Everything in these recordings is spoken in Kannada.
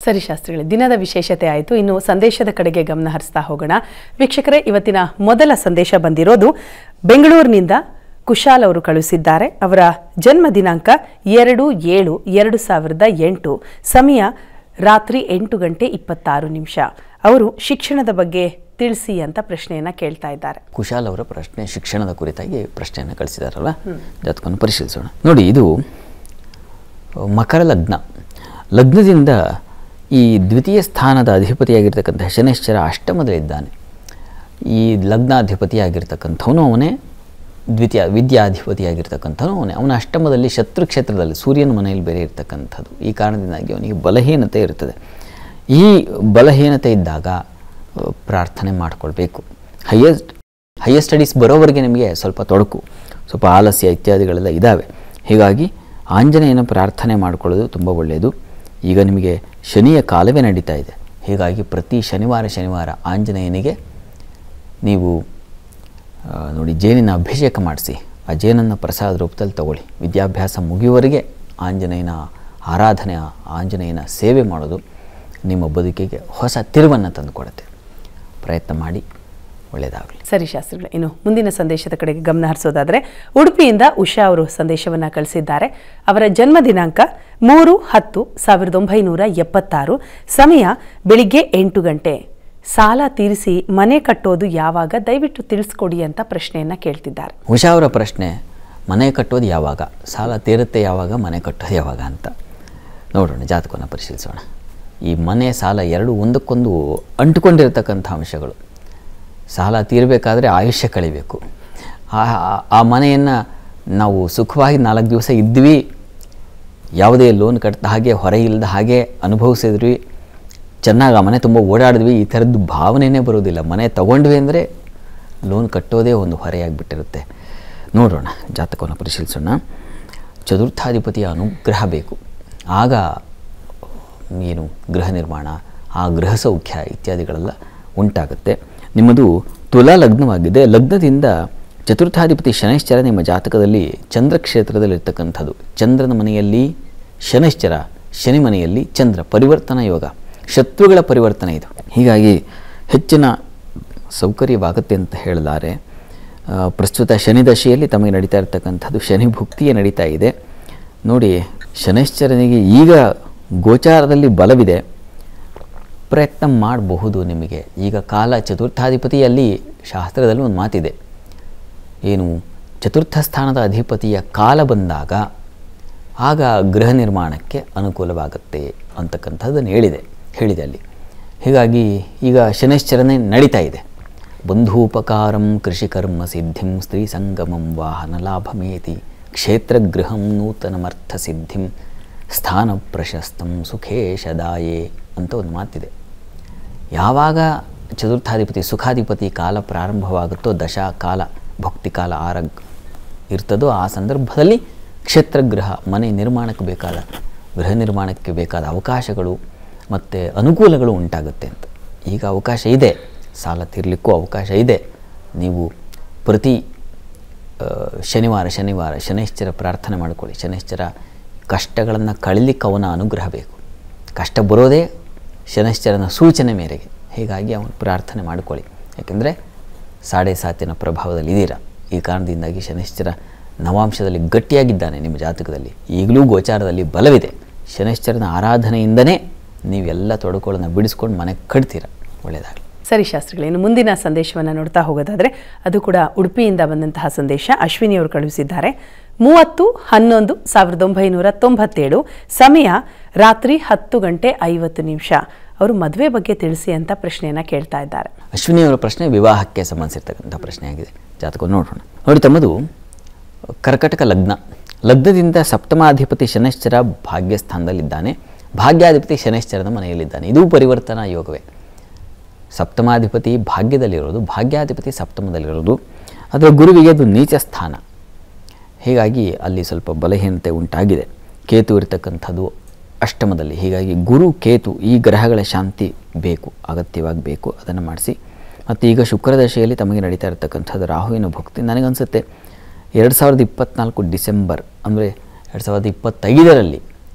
ಸರಿ ಶಾಸ್ತ್ರಿಗಳೇ ದಿನದ ವಿಶೇಷತೆ ಆಯಿತು ಇನ್ನು ಸಂದೇಶದ ಕಡೆಗೆ ಗಮನ ಹರಿಸ್ತಾ ಹೋಗೋಣ ವೀಕ್ಷಕರೇ ಇವತ್ತಿನ ಮೊದಲ ಸಂದೇಶ ಬಂದಿರೋದು ಬೆಂಗಳೂರಿನಿಂದ ಕುಶಾಲ್ ಅವರು ಕಳುಹಿಸಿದ್ದಾರೆ ಅವರ ಜನ್ಮ ದಿನಾಂಕ ಎರಡು ಏಳು ಎರಡು ಸಾವಿರದ ಎಂಟು ಸಮಯ ರಾತ್ರಿ ಎಂಟು ಗಂಟೆ ಇಪ್ಪತ್ತಾರು ನಿಮಿಷ ಅವರು ಶಿಕ್ಷಣದ ಬಗ್ಗೆ ತಿಳಿಸಿ ಅಂತ ಪ್ರಶ್ನೆಯನ್ನ ಕೇಳ್ತಾ ಇದ್ದಾರೆ ಕುಶಾಲ್ ಅವರ ಪ್ರಶ್ನೆ ಶಿಕ್ಷಣದ ಕುರಿತಾಗಿ ಪ್ರಶ್ನೆಯನ್ನು ಕಳಿಸಿದಾರಲ್ಲ ಜಾತಕವನ್ನು ಪರಿಶೀಲಿಸೋಣ ನೋಡಿ ಇದು ಮಕರ ಲಗ್ನ ಲಗ್ನದಿಂದ ಈ ದ್ವಿತೀಯ ಸ್ಥಾನದ ಅಧಿಪತಿಯಾಗಿರ್ತಕ್ಕಂಥ ಶನೇಶ್ವರ ಅಷ್ಟಮದಲ್ಲಿದ್ದಾನೆ ಈ ಲಗ್ನಾಧಿಪತಿಯಾಗಿರ್ತಕ್ಕಂಥವನು ಅವನೇ ದ್ವಿತೀಯ ವಿದ್ಯಾಧಿಪತಿಯಾಗಿರ್ತಕ್ಕಂಥವನು ಅವನೇ ಅವನ ಅಷ್ಟಮದಲ್ಲಿ ಶತ್ರು ಕ್ಷೇತ್ರದಲ್ಲಿ ಸೂರ್ಯನ ಮನೆಯಲ್ಲಿ ಬೇರೆ ಇರ್ತಕ್ಕಂಥದ್ದು ಈ ಕಾರಣದಿಂದಾಗಿ ಅವನಿಗೆ ಬಲಹೀನತೆ ಇರ್ತದೆ ಈ ಬಲಹೀನತೆ ಇದ್ದಾಗ ಆ, ಪ್ರಾರ್ಥನೆ ಮಾಡಿಕೊಳ್ಬೇಕು ಹೈಯೆಸ್ಟ್ ಹೈಯರ್ ಸ್ಟಡೀಸ್ ಬರೋವರೆಗೆ ನಿಮಗೆ ಸ್ವಲ್ಪ ತೊಡಕು ಸ್ವಲ್ಪ ಆಲಸ್ಯ ಇತ್ಯಾದಿಗಳೆಲ್ಲ ಇದ್ದಾವೆ ಹೀಗಾಗಿ ಆಂಜನೇಯನ ಪ್ರಾರ್ಥನೆ ಮಾಡಿಕೊಳ್ಳೋದು ತುಂಬ ಒಳ್ಳೆಯದು ಈಗ ನಿಮಗೆ ಶನಿಯ ಕಾಲವೇ ನಡೀತಾ ಇದೆ ಹೀಗಾಗಿ ಪ್ರತಿ ಶನಿವಾರ ಶನಿವಾರ ಆಂಜನೇಯನಿಗೆ ನೀವು ಆ, ನೋಡಿ ಜೇನಿನ ಅಭಿಷೇಕ ಮಾಡಿಸಿ ಆ ಜೇನನ್ನು ಪ್ರಸಾದ ರೂಪದಲ್ಲಿ ತಗೊಳ್ಳಿ ವಿದ್ಯಾಭ್ಯಾಸ ಮುಗಿಯುವವರೆಗೆ ಆಂಜನೇಯನ ಆರಾಧನೆ ಆಂಜನೇಯನ ಸೇವೆ ಮಾಡೋದು ನಿಮ್ಮ ಬದುಕಿಗೆ ಹೊಸ ತಿರುವನ್ನು ತಂದುಕೊಡುತ್ತೆ ಪ್ರಯತ್ನ ಮಾಡಿ ಒಳ್ಳೆಯದಾಗಲಿ ಸರಿ ಶಾಸ್ತ್ರಿಗಳೇ ಇನ್ನು ಮುಂದಿನ ಸಂದೇಶದ ಕಡೆಗೆ ಗಮನ ಹರಿಸೋದಾದ್ರೆ ಉಡುಪಿಯಿಂದ ಉಷಾ ಅವರು ಸಂದೇಶವನ್ನ ಕಳಿಸಿದ್ದಾರೆ ಅವರ ಜನ್ಮ ದಿನಾಂಕ ಮೂರು ಹತ್ತು ಸಾವಿರದ ಒಂಬೈನೂರ ಎಪ್ಪತ್ತಾರು ಸಮಯ ಬೆಳಿಗ್ಗೆ ಎಂಟು ಗಂಟೆ ಸಾಲ ತೀರಿಸಿ ಮನೆ ಕಟ್ಟೋದು ಯಾವಾಗ ದಯವಿಟ್ಟು ತಿಳಿಸ್ಕೊಡಿ ಅಂತ ಪ್ರಶ್ನೆಯನ್ನ ಕೇಳ್ತಿದ್ದಾರೆ ಉಷಾ ಅವರ ಪ್ರಶ್ನೆ ಮನೆ ಕಟ್ಟೋದು ಯಾವಾಗ ಸಾಲ ತೀರುತ್ತೆ ಯಾವಾಗ ಮನೆ ಕಟ್ಟೋದು ಯಾವಾಗ ಅಂತ ನೋಡೋಣ ಜಾತಕವನ್ನು ಪರಿಶೀಲಿಸೋಣ ಈ ಮನೆ ಸಾಲ ಎರಡು ಒಂದಕ್ಕೊಂದು ಅಂಟುಕೊಂಡಿರ್ತಕ್ಕಂಥ ಅಂಶಗಳು ಸಾಲ ತೀರಬೇಕಾದ್ರೆ ಆಯುಷ್ಯ ಕಳಿಬೇಕು ಆ ಆ- ಆ ಮನೆಯನ್ನು ನಾವು ಸುಖವಾಗಿ ನಾಲ್ಕು ದಿವಸ ಇದ್ವಿ ಯಾವುದೇ ಲೋನ್ ಕಟ್ದ ಹಾಗೆ ಹೊರೆ ಇಲ್ಲದ ಹಾಗೆ ಅನುಭವಿಸಿದ್ವಿ ಚೆನ್ನಾಗಿ ಆ ಮನೆ ತುಂಬ ಓಡಾಡಿದ್ವಿ ಈ ಥರದ್ದು ಭಾವನೆಯೇ ಬರೋದಿಲ್ಲ ಮನೆ ತಗೊಂಡ್ವಿ ಅಂದರೆ ಲೋನ್ ಕಟ್ಟೋದೇ ಒಂದು ಹೊರೆಯಾಗಿಬಿಟ್ಟಿರುತ್ತೆ ನೋಡೋಣ ಜಾತಕವನ್ನು ಪರಿಶೀಲಿಸೋಣ ಚತುರ್ಥಾಧಿಪತಿಯ ಅನುಗ್ರಹ ಬೇಕು ಆಗ ಏನು ಗೃಹ ನಿರ್ಮಾಣ ಆ ಗೃಹ ಸೌಖ್ಯ ಇತ್ಯಾದಿಗಳೆಲ್ಲ ಉಂಟಾಗುತ್ತೆ ನಿಮ್ಮದು ತುಲಾ ಲಗ್ನವಾಗಿದೆ ಲಗ್ನದಿಂದ ಚತುರ್ಥಾಧಿಪತಿ ಶನೈಶ್ಚರ ನಿಮ್ಮ ಜಾತಕದಲ್ಲಿ ಚಂದ್ರ ಕ್ಷೇತ್ರದಲ್ಲಿರ್ತಕ್ಕಂಥದ್ದು ಚಂದ್ರನ ಮನೆಯಲ್ಲಿ ಶನೈಶ್ಚರ ಶನಿ ಮನೆಯಲ್ಲಿ ಚಂದ್ರ ಪರಿವರ್ತನಾ ಯೋಗ ಶತ್ರುಗಳ ಪರಿವರ್ತನೆ ಇದು ಹೀಗಾಗಿ ಹೆಚ್ಚಿನ ಸೌಕರ್ಯವಾಗುತ್ತೆ ಅಂತ ಹೇಳಿದ್ದಾರೆ ಆ, ಪ್ರಸ್ತುತ ಶನಿ ದಶೆಯಲ್ಲಿ ತಮಗೆ ನಡೀತಾ ಇರತಕ್ಕಂಥದ್ದು ಶನಿ ಭುಕ್ತಿಯೇ ನಡೀತಾ ಇದೆ ನೋಡಿ ಶನೈಶ್ಚರನಿಗೆ ಈಗ ಗೋಚಾರದಲ್ಲಿ ಬಲವಿದೆ ಪ್ರಯತ್ನ ಮಾಡಬಹುದು ನಿಮಗೆ ಈಗ ಕಾಲ ಚತುರ್ಥಾಧಿಪತಿಯಲ್ಲಿ ಶಾಸ್ತ್ರದಲ್ಲಿ ಒಂದು ಮಾತಿದೆ ಏನು ಚತುರ್ಥ ಸ್ಥಾನದ ಅಧಿಪತಿಯ ಕಾಲ ಬಂದಾಗ ಆಗ ಗೃಹ ನಿರ್ಮಾಣಕ್ಕೆ ಅನುಕೂಲವಾಗುತ್ತೆ ಅಂತಕ್ಕಂಥದ್ದನ್ನು ಹೇಳಿದೆ ಹೇಳಿದೆ ಅಲ್ಲಿ ಹೀಗಾಗಿ ಈಗ ಶನೈಶ್ಚರನೆ ನಡೀತಾ ಇದೆ ಬಂಧೂಪಕಾರಂ ಕೃಷಿಕರ್ಮ ಸಿದ್ಧಿಂ ಸ್ತ್ರೀ ಸಂಗಮಂ ವಾಹನ ಲಾಭಮೇತಿ ಕ್ಷೇತ್ರಗೃಹಂ ನೂತನಮರ್ಥ ಸಿದ್ಧಿಂ ಸ್ಥಾನ ಪ್ರಶಸ್ತಂ ಸುಖೇಶದಾಯೇ ಅಂತ ಒಂದು ಮಾತಿದೆ ಯಾವಾಗ ಚತುರ್ಥಾಧಿಪತಿ ಸುಖಾಧಿಪತಿ ಕಾಲ ಪ್ರಾರಂಭವಾಗುತ್ತೋ ದಶಾ ಕಾಲ ಭಕ್ತಿ ಕಾಲ ಆರಗ್ ಇರ್ತದೋ ಆ ಸಂದರ್ಭದಲ್ಲಿ ಕ್ಷೇತ್ರಗೃಹ ಮನೆ ನಿರ್ಮಾಣಕ್ಕೆ ಬೇಕಾದ ಗೃಹ ನಿರ್ಮಾಣಕ್ಕೆ ಬೇಕಾದ ಅವಕಾಶಗಳು ಮತ್ತು ಅನುಕೂಲಗಳು ಉಂಟಾಗುತ್ತೆ ಅಂತ ಈಗ ಅವಕಾಶ ಇದೆ ಸಾಲ ತೀರಲಿಕ್ಕೂ ಅವಕಾಶ ಇದೆ ನೀವು ಪ್ರತಿ ಆ, ಶನಿವಾರ ಶನಿವಾರ ಶನೈಶ್ಚರ ಪ್ರಾರ್ಥನೆ ಮಾಡಿಕೊಳ್ಳಿ ಶನೈಶ್ಚರ ಕಷ್ಟಗಳನ್ನು ಕಳೀಲಿಕ್ಕೆ ಅವನ ಅನುಗ್ರಹ ಬೇಕು ಕಷ್ಟ ಬರೋದೇ ಶನೈಶ್ಚರನ ಸೂಚನೆ ಮೇರೆಗೆ ಹೀಗಾಗಿ ಅವನು ಪ್ರಾರ್ಥನೆ ಮಾಡಿಕೊಳ್ಳಿ ಯಾಕೆಂದರೆ ಸಾಡೆ ಸಾತಿನ ಪ್ರಭಾವದಲ್ಲಿ ಇದ್ದೀರಾ ಈ ಕಾರಣದಿಂದಾಗಿ ಶನೈಶ್ಚರ ನವಾಂಶದಲ್ಲಿ ಗಟ್ಟಿಯಾಗಿದ್ದಾನೆ ನಿಮ್ಮ ಜಾತಕದಲ್ಲಿ ಈಗಲೂ ಗೋಚಾರದಲ್ಲಿ ಬಲವಿದೆ ಶನೈಶ್ಚರನ ಆರಾಧನೆಯಿಂದನೇ ನೀವೆಲ್ಲ ತೊಡಕುಗಳನ್ನು ಬಿಡಿಸ್ಕೊಂಡು ಮನೆಗೆ ಕಟ್ತೀರ ಒಳ್ಳೆಯದಾಗಲಿ ಸರಿ ಶಾಸ್ತ್ರಿಗಳೇ ಇನ್ನು ಮುಂದಿನ ಸಂದೇಶವನ್ನು ನೋಡ್ತಾ ಹೋಗೋದಾದ್ರೆ ಅದು ಕೂಡ ಉಡುಪಿಯಿಂದ ಬಂದಂತಹ ಸಂದೇಶ ಅಶ್ವಿನಿ ಅವರು ಕಳುಹಿಸಿದ್ದಾರೆ ಮೂವತ್ತು ಹನ್ನೊಂದು ಸಾವಿರದ ಒಂಬೈನೂರ ತೊಂಬತ್ತೇಳು ಸಮಯ ರಾತ್ರಿ ಹತ್ತು ಗಂಟೆ ಐವತ್ತು ನಿಮಿಷ ಅವರು ಮದುವೆ ಬಗ್ಗೆ ತಿಳಿಸಿ ಅಂತ ಪ್ರಶ್ನೆಯನ್ನ ಕೇಳ್ತಾ ಇದ್ದಾರೆ ಅಶ್ವಿನಿಯವರ ಪ್ರಶ್ನೆ ವಿವಾಹಕ್ಕೆ ಸಂಬಂಧಿಸಿರ್ತಕ್ಕಂಥ ಪ್ರಶ್ನೆಯಾಗಿದೆ ಜಾತಕ ನೋಡೋಣ ನೋಡಿ ತಮ್ಮದು ಕರ್ಕಟಕ ಲಗ್ನ ಲಗ್ನದಿಂದ ಸಪ್ತಮಾಧಿಪತಿ ಶನೈಶ್ಚರ ಭಾಗ್ಯಸ್ಥಾನದಲ್ಲಿದ್ದಾನೆ ಭಾಗ್ಯಾಧಿಪತಿ ಶನೈಶ್ಚರದ ಮನೆಯಲ್ಲಿದ್ದಾನೆ ಇದು ಪರಿವರ್ತನಾ ಯೋಗವೇ ಸಪ್ತಮಾಧಿಪತಿ ಭಾಗ್ಯದಲ್ಲಿರೋದು ಭಾಗ್ಯಾಧಿಪತಿ ಸಪ್ತಮದಲ್ಲಿರೋದು ಅದರ ಗುರುವಿಗೆ ಅದು ನೀಚ ಸ್ಥಾನ ಹೀಗಾಗಿ ಅಲ್ಲಿ ಸ್ವಲ್ಪ ಬಲಹೀನತೆ ಉಂಟಾಗಿದೆ ಕೇತು ಇರತಕ್ಕಂಥದ್ದು ಅಷ್ಟಮದಲ್ಲಿ ಹೀಗಾಗಿ ಗುರು ಕೇತು ಈ ಗ್ರಹಗಳ ಶಾಂತಿ ಬೇಕು ಅಗತ್ಯವಾಗಿ ಬೇಕು ಅದನ್ನು ಮಾಡಿಸಿ ಮತ್ತು ಈಗ ಶುಕ್ರದಶೆಯಲ್ಲಿ ತಮಗೆ ನಡೀತಾ ಇರತಕ್ಕಂಥದ್ದು ರಾಹುವಿನ ಭಕ್ತಿ ನನಗನ್ಸುತ್ತೆ ಎರಡು ಸಾವಿರದ ಇಪ್ಪತ್ತ್ನಾಲ್ಕು ಡಿಸೆಂಬರ್ ಅಂದರೆ ಎರಡು ಸಾವಿರದ ಇಪ್ಪತ್ತೈದರಲ್ಲಿ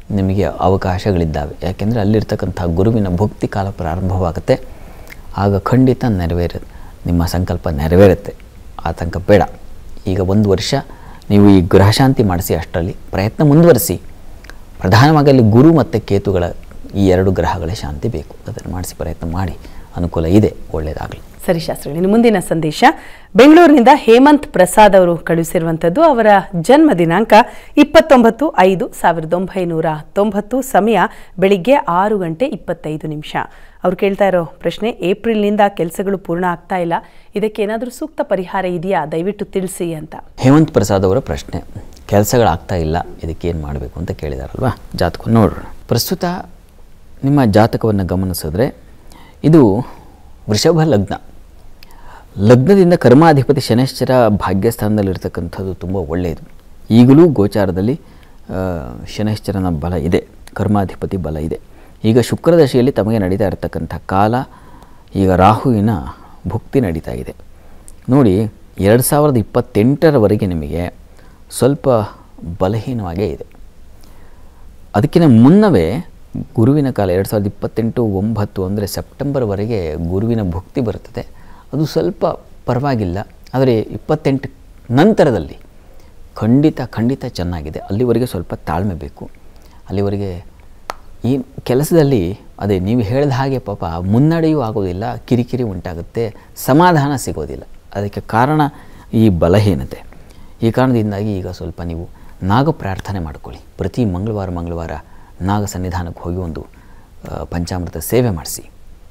ನಿಮಗೆ ಅವಕಾಶಗಳಿದ್ದಾವೆ ಯಾಕೆಂದರೆ ಅಲ್ಲಿರ್ತಕ್ಕಂಥ ಗುರುವಿನ ಭಕ್ತಿ ಕಾಲ ಪ್ರಾರಂಭವಾಗುತ್ತೆ ಆಗ ಖಂಡಿತ ನೆರವೇರ ನಿಮ್ಮ ಸಂಕಲ್ಪ ನೆರವೇರುತ್ತೆ ಆತಂಕ ಬೇಡ ಈಗ ಒಂದು ವರ್ಷ ನೀವು ಈ ಗೃಹಶಾಂತಿ ಮಾಡಿಸಿ ಅಷ್ಟರಲ್ಲಿ ಪ್ರಯತ್ನ ಮುಂದುವರಿಸಿ ಪ್ರಧಾನವಾಗಿ ಅಲ್ಲಿ ಗುರು ಮತ್ತು ಕೇತುಗಳ ಈ ಎರಡು ಗ್ರಹಗಳ ಶಾಂತಿ ಬೇಕು ಅದನ್ನು ಮಾಡಿಸಿ ಪ್ರಯತ್ನ ಮಾಡಿ ಅನುಕೂಲ ಇದೆ ಒಳ್ಳೆಯದಾಗಲಿ ಸರಿ ಶಾಸ್ತ್ರಿ ಇನ್ನು ಮುಂದಿನ ಸಂದೇಶ ಬೆಂಗಳೂರಿನಿಂದ ಹೇಮಂತ್ ಪ್ರಸಾದ್ ಅವರು ಕಳುಹಿಸಿರುವಂಥದ್ದು ಅವರ ಜನ್ಮ ದಿನಾಂಕ ಇಪ್ಪತ್ತೊಂಬತ್ತು ಐದು ಸಾವಿರದ ಒಂಬೈನೂರ ತೊಂಬತ್ತು ಸಮಯ ಬೆಳಿಗ್ಗೆ ಆರು ಗಂಟೆ ಇಪ್ಪತ್ತೈದು ನಿಮಿಷ ಅವ್ರು ಕೇಳ್ತಾ ಇರೋ ಪ್ರಶ್ನೆ ಏಪ್ರಿಲ್ನಿಂದ ಕೆಲಸಗಳು ಪೂರ್ಣ ಆಗ್ತಾ ಇಲ್ಲ ಇದಕ್ಕೆ ಏನಾದರೂ ಸೂಕ್ತ ಪರಿಹಾರ ಇದೆಯಾ ದಯವಿಟ್ಟು ತಿಳಿಸಿ ಅಂತ ಹೇಮಂತ್ ಪ್ರಸಾದ್ ಅವರ ಪ್ರಶ್ನೆ ಕೆಲಸಗಳಾಗ್ತಾ ಇಲ್ಲ ಇದಕ್ಕೆ ಏನು ಮಾಡಬೇಕು ಅಂತ ಕೇಳಿದಾರಲ್ವಾ ಜಾತಕ ನೋಡೋಣ ಪ್ರಸ್ತುತ ನಿಮ್ಮ ಜಾತಕವನ್ನು ಗಮನಿಸಿದ್ರೆ ಇದು ವೃಷಭ ಲಗ್ನ ಲಗ್ನದಿಂದ ಕರ್ಮಾಧಿಪತಿ ಶನೇಶ್ವರ ಭಾಗ್ಯಸ್ಥಾನದಲ್ಲಿರ್ತಕ್ಕಂಥದ್ದು ತುಂಬ ಒಳ್ಳೆಯದು ಈಗಲೂ ಗೋಚಾರದಲ್ಲಿ ಆ, ಶನೈಶ್ಚರನ ಬಲ ಇದೆ ಕರ್ಮಾಧಿಪತಿ ಬಲ ಇದೆ ಈಗ ಶುಕ್ರದಶೆಯಲ್ಲಿ ತಮಗೆ ನಡೀತಾ ಇರತಕ್ಕಂಥ ಕಾಲ ಈಗ ರಾಹುವಿನ ಭುಕ್ತಿ ನಡೀತಾ ಇದೆ ನೋಡಿ ಎರಡು ಸಾವಿರದ ಇಪ್ಪತ್ತೆಂಟರವರೆಗೆ ನಿಮಗೆ ಸ್ವಲ್ಪ ಬಲಹೀನವಾಗೇ ಇದೆ ಅದಕ್ಕಿಂತ ಮುನ್ನವೇ ಗುರುವಿನ ಕಾಲ ಎರಡು ಸಾವಿರದ ಇಪ್ಪತ್ತೆಂಟು ಒಂಬತ್ತು ಅಂದರೆ ಸೆಪ್ಟೆಂಬರ್ವರೆಗೆ ಗುರುವಿನ ಭುಕ್ತಿ ಬರ್ತದೆ ಅದು ಸ್ವಲ್ಪ ಪರವಾಗಿಲ್ಲ ಆದರೆ ಇಪ್ಪತ್ತೆಂಟು ನಂತರದಲ್ಲಿ ಖಂಡಿತ ಖಂಡಿತ ಚೆನ್ನಾಗಿದೆ ಅಲ್ಲಿವರೆಗೆ ಸ್ವಲ್ಪ ತಾಳ್ಮೆ ಬೇಕು ಅಲ್ಲಿವರೆಗೆ ಈ ಕೆಲಸದಲ್ಲಿ ಅದೇ ನೀವು ಹೇಳಿದ ಹಾಗೆ ಪಾಪ ಮುನ್ನಡೆಯೂ ಆಗೋದಿಲ್ಲ ಕಿರಿಕಿರಿ ಉಂಟಾಗುತ್ತೆ ಸಮಾಧಾನ ಸಿಗೋದಿಲ್ಲ ಅದಕ್ಕೆ ಕಾರಣ ಈ ಬಲಹೀನತೆ ಈ ಕಾರಣದಿಂದಾಗಿ ಈಗ ಸ್ವಲ್ಪ ನೀವು ನಾಗ ಪ್ರಾರ್ಥನೆ ಮಾಡ್ಕೊಳ್ಳಿ ಪ್ರತಿ ಮಂಗಳವಾರ ಮಂಗಳವಾರ ನಾಗ ಸನ್ನಿಧಾನಕ್ಕೆ ಹೋಗಿ ಒಂದು ಆ, ಪಂಚಾಮೃತ ಸೇವೆ ಮಾಡಿಸಿ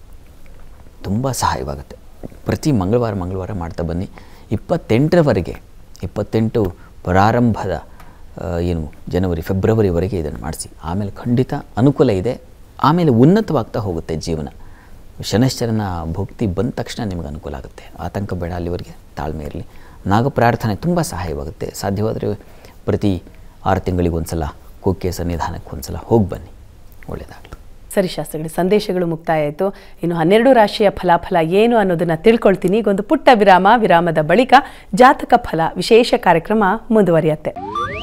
ತುಂಬ ಸಹಾಯವಾಗುತ್ತೆ ಪ್ರತಿ ಮಂಗಳವಾರ ಮಂಗಳವಾರ ಮಾಡ್ತಾ ಬನ್ನಿ ಇಪ್ಪತ್ತೆಂಟರವರೆಗೆ ಇಪ್ಪತ್ತೆಂಟು ಪ್ರಾರಂಭದ ಆ, ಏನು ಜನವರಿ ಫೆಬ್ರವರಿವರೆಗೆ ಇದನ್ನು ಮಾಡಿಸಿ ಆಮೇಲೆ ಖಂಡಿತ ಅನುಕೂಲ ಇದೆ ಆಮೇಲೆ ಉನ್ನತವಾಗ್ತಾ ಹೋಗುತ್ತೆ ಜೀವನ ಶನಶ್ಚರನ ಭಕ್ತಿ ಬಂದ ತಕ್ಷಣ ನಿಮಗೆ ಅನುಕೂಲ ಆಗುತ್ತೆ ಆತಂಕ ಬೇಡ ಅಲ್ಲಿವರೆಗೆ ತಾಳ್ಮೆ ಇರಲಿ ನಾಗ ಪ್ರಾರ್ಥನೆ ತುಂಬ ಸಹಾಯವಾಗುತ್ತೆ ಸಾಧ್ಯವಾದರೆ ಪ್ರತಿ ಆರು ತಿಂಗಳಿಗೆ ಒಂದ್ಸಲ ಕುಕ್ಕೆ ಸನ್ನಿಧಾನಕ್ಕೆ ಒಂದ್ಸಲ ಹೋಗಿ ಬನ್ನಿ ಒಳ್ಳೆಯದಾಗಲಿ ಸರಿ ಶಾಸ್ತ್ರಿಗಳು ಸಂದೇಶಗಳು ಮುಕ್ತಾಯ ಆಯಿತು ಇನ್ನು ಹನ್ನೆರಡು ರಾಶಿಯ ಫಲಾಫಲ ಏನು ಅನ್ನೋದನ್ನ ತಿಳ್ಕೊಳ್ತೀನಿ ಈಗೊಂದು ಪುಟ್ಟ ವಿರಾಮ ವಿರಾಮದ ಬಳಿಕ ಜಾತಕ ಫಲ ವಿಶೇಷ ಕಾರ್ಯಕ್ರಮ ಮುಂದುವರಿಯತ್ತೆ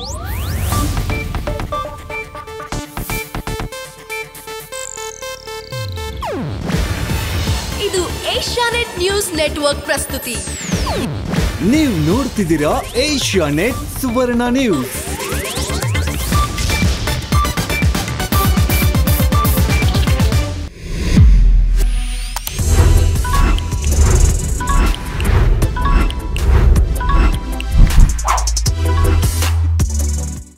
ಇದು ಏಷ್ಯಾನೆಟ್ ನ್ಯೂಸ್ ನೆಟ್ವರ್ಕ್ ಪ್ರಸ್ತುತಿ ನೀವು ನೋಡ್ತಿದ್ದೀರಾ ಏಷ್ಯಾ ನೆಟ್ ಸುವರ್ಣ ನ್ಯೂಸ್